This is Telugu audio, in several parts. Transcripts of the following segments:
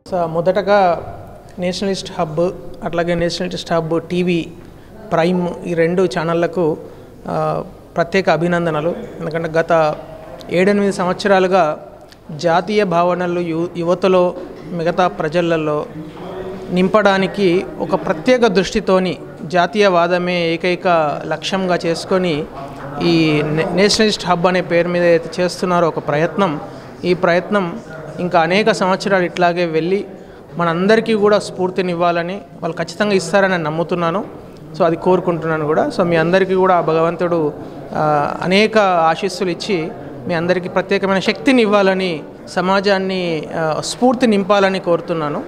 సో మొదటగా నేషనలిస్ట్ హబ్ అట్లాగే నేషనలిస్ట్ హబ్ టీవీ ప్రైమ్ ఈ రెండు ఛానళ్లకు ఆ, ప్రత్యేక అభినందనలు ఎందుకంటే గత ఏడెనిమిది సంవత్సరాలుగా జాతీయ భావనలు యు యువతలో మిగతా ప్రజలలో నింపడానికి ఒక ప్రత్యేక దృష్టితోని జాతీయవాదమే ఏకైక లక్ష్యంగా చేసుకొని ఈ నే- నేషనలిస్ట్ హబ్ అనే పేరు మీద అయితే చేస్తున్నారో ఒక ప్రయత్నం ఈ ప్రయత్నం ఇంకా అనేక సంవత్సరాలు ఇట్లాగే వెళ్ళి మనందరికీ కూడా స్ఫూర్తినివ్వాలని వాళ్ళు ఖచ్చితంగా ఇస్తారని నేను నమ్ముతున్నాను సో అది కోరుకుంటున్నాను కూడా సో మీ అందరికీ కూడా ఆ భగవంతుడు ఆ, అనేక ఆశీస్సులు ఇచ్చి మీ అందరికీ ప్రత్యేకమైన శక్తిని ఇవ్వాలని సమాజాన్ని ఆ, స్ఫూర్తి నింపాలని కోరుతున్నాను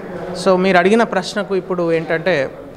సో మీరు అడిగిన ప్రశ్నకు ఇప్పుడు ఏంటంటే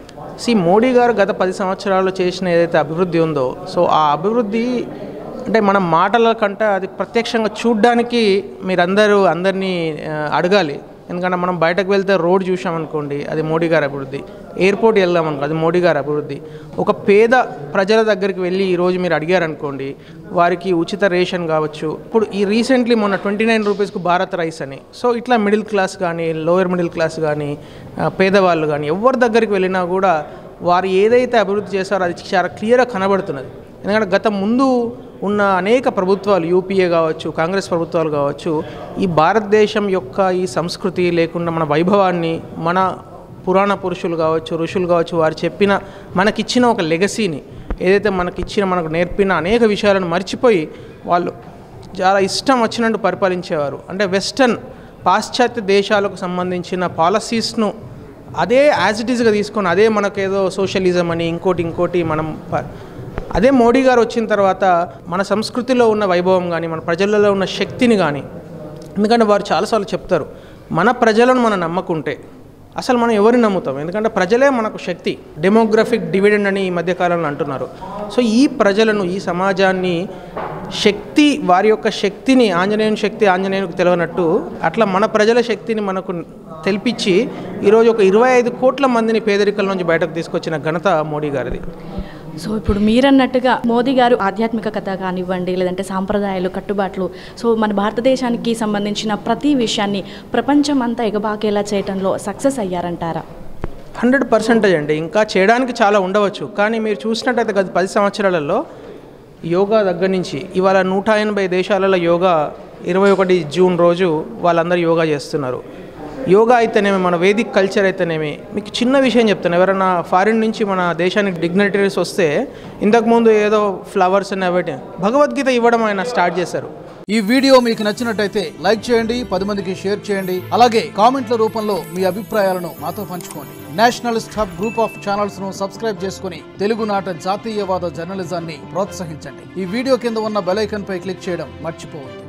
సి మోడీ గారు గత పది సంవత్సరాలు చేసిన ఏదైతే అభివృద్ధి ఉందో సో ఆ అభివృద్ధి అంటే మన మాటల కంటే అది ప్రత్యక్షంగా చూడ్డానికి మీరందరూ అందరినీ ఆ, అడగాలి ఎందుకంటే మనం బయటకు వెళ్తే రోడ్ చూసామనుకోండి అది మోడీ గారి అభివృద్ధి ఎయిర్పోర్ట్ వెళ్దాం అనుకో అది మోడీ గారి అభివృద్ధి ఒక పేద ప్రజల దగ్గరికి వెళ్ళి ఈరోజు మీరు అడిగారనుకోండి వారికి ఉచిత రేషన్ కావచ్చు ఇప్పుడు ఈ రీసెంట్లీ మొన్న ట్వంటీ నైన్ రూపీస్కు భారత్ రైస్ అని సో ఇట్లా మిడిల్ క్లాస్ కానీ లోయర్ మిడిల్ క్లాస్ కానీ ఆ, పేదవాళ్ళు కానీ ఎవరి దగ్గరికి వెళ్ళినా కూడా వారు ఏదైతే అభివృద్ధి చేశారో అది చాలా క్లియర్గా కనబడుతున్నది ఎందుకంటే గత ముందు ఉన్న అనేక ప్రభుత్వాలు యూపీఏ కావచ్చు కాంగ్రెస్ ప్రభుత్వాలు కావచ్చు ఈ భారతదేశం యొక్క ఈ సంస్కృతి లేకుండా మన వైభవాన్ని మన పురాణ పురుషులు కావచ్చు ఋషులు కావచ్చు వారు చెప్పిన మనకిచ్చిన ఒక లెగసీని ఏదైతే మనకిచ్చిన మనకు నేర్పిన అనేక విషయాలను మర్చిపోయి వాళ్ళు చాలా ఇష్టం వచ్చినట్టు పరిపాలించేవారు అంటే వెస్టర్న్ పాశ్చాత్య దేశాలకు సంబంధించిన పాలసీస్ను అదే యాజ్ ఇట్ ఈస్గా తీసుకొని అదే మనకేదో సోషలిజం అని ఇంకోటి ఇంకోటి మనం ప- అదే మోడీ గారు వచ్చిన తర్వాత మన సంస్కృతిలో ఉన్న వైభవం కానీ మన ప్రజలలో ఉన్న శక్తిని కానీ ఎందుకంటే వారు చాలాసార్లు చెప్తారు మన ప్రజలను మనం నమ్మకుంటే అసలు మనం ఎవరిని నమ్ముతాం ఎందుకంటే ప్రజలే మనకు శక్తి డెమోగ్రఫిక్ డివిడెండ్ అని ఈ మధ్యకాలంలో అంటున్నారు సో ఈ ప్రజలను ఈ సమాజాన్ని శక్తి వారి యొక్క శక్తిని ఆంజనేయుని శక్తి ఆంజనేయునికి తెలియనట్టు అట్లా మన ప్రజల శక్తిని మనకు తెలిపించి ఈరోజు ఒక ఇరవై ఐదు కోట్ల మందిని పేదరికల నుంచి బయటకు తీసుకొచ్చిన ఘనత మోడీ గారిది సో ఇప్పుడు మీరన్నట్టుగా మోదీ గారు ఆధ్యాత్మిక కథ కానివ్వండి లేదంటే సాంప్రదాయాలు కట్టుబాట్లు సో మన భారతదేశానికి సంబంధించిన ప్రతి విషయాన్ని ప్రపంచం అంతా ఎగబాకేలా చేయడంలో సక్సెస్ అయ్యారంటారా హండ్రెడ్ పర్సెంటేజ్ అండి ఇంకా చేయడానికి చాలా ఉండవచ్చు కానీ మీరు చూసినట్టయితే గత పది సంవత్సరాలలో యోగా దగ్గర నుంచి ఇవాళ నూట ఎనభై దేశాలలో యోగా ఇరవై ఒకటి జూన్ రోజు వాళ్ళందరూ యోగా చేస్తున్నారు యోగా అయితేనేమి మన వేదిక్ కల్చర్ అయితేనేమి మీకు చిన్న విషయం చెప్తాను ఎవరైనా ఫారిన్ నుంచి మన దేశానికి డిగ్నిటరీస్ వస్తే ఇంతకుముందు ఏదో ఫ్లవర్స్ అని అవి భగవద్గీత ఇవ్వడం ఆయన స్టార్ట్ చేశారు ఈ వీడియో మీకు నచ్చినట్టయితే లైక్ చేయండి పది మందికి షేర్ చేయండి అలాగే కామెంట్ల రూపంలో మీ అభిప్రాయాలను మాతో పంచుకోండి nationalist hub group of channels ను సబ్స్క్రైబ్ చేసుకుని తెలుగునాట జాతీయవాద జర్నలిజాన్ని ప్రోత్సహించండి ఈ వీడియో కింద ఉన్న బెల్ ఐకాన్ పై క్లిక్ చేయడం మర్చిపోవద్దు